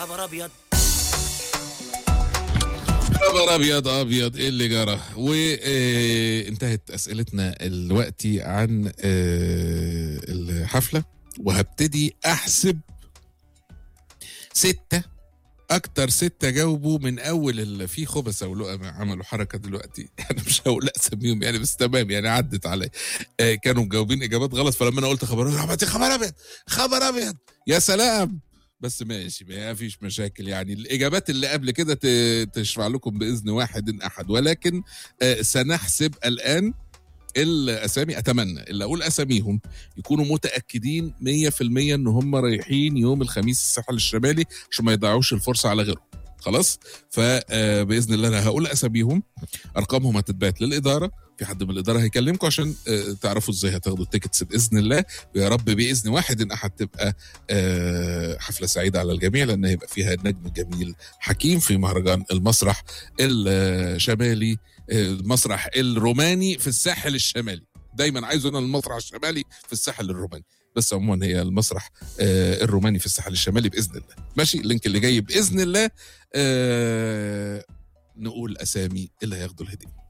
خبر ابيض خبر ابيض ابيض ايه اللي جرى وانتهت اسئلتنا دلوقتي عن آه، الحفله وهبتدي احسب ستة اكتر ستة جاوبوا من اول ال- في خبث او لقا عملوا حركه دلوقتي انا مش هقول اسميهم يعني بس تمام يعني عدت عليا آه، كانوا مجاوبين اجابات غلط فلما انا قلت خبر ابيض خبر ابيض خبر ابيض يا سلام بس ماشي ما فيش مشاكل يعني الاجابات اللي قبل كده ت- تشفع لكم باذن واحد احد ولكن آه، سنحسب الان الاسامي اتمنى اللي اقول اساميهم يكونوا متاكدين 100% ان هم رايحين يوم الخميس الساحل الشمالي عشان ما يضيعوش الفرصه على غيرهم خلاص فباذن الله انا هقول اساميهم ارقامهم هتتبعت للاداره في حد من الاداره هيكلمكم عشان آه، تعرفوا ازاي هتاخدوا التيكتس باذن الله ويا رب باذن واحد ان احد تبقى آه، حفله سعيده على الجميع لان هيبقى فيها النجم الجميل حكيم في مهرجان المسرح الشمالي آه، المسرح الروماني في الساحل الشمالي دايما عايزه انا المسرح الشمالي في الساحل الروماني بس عموما هي المسرح آه، الروماني في الساحل الشمالي باذن الله ماشي اللينك اللي جاي باذن الله آه، نقول اسامي اللي هياخدوا الهديه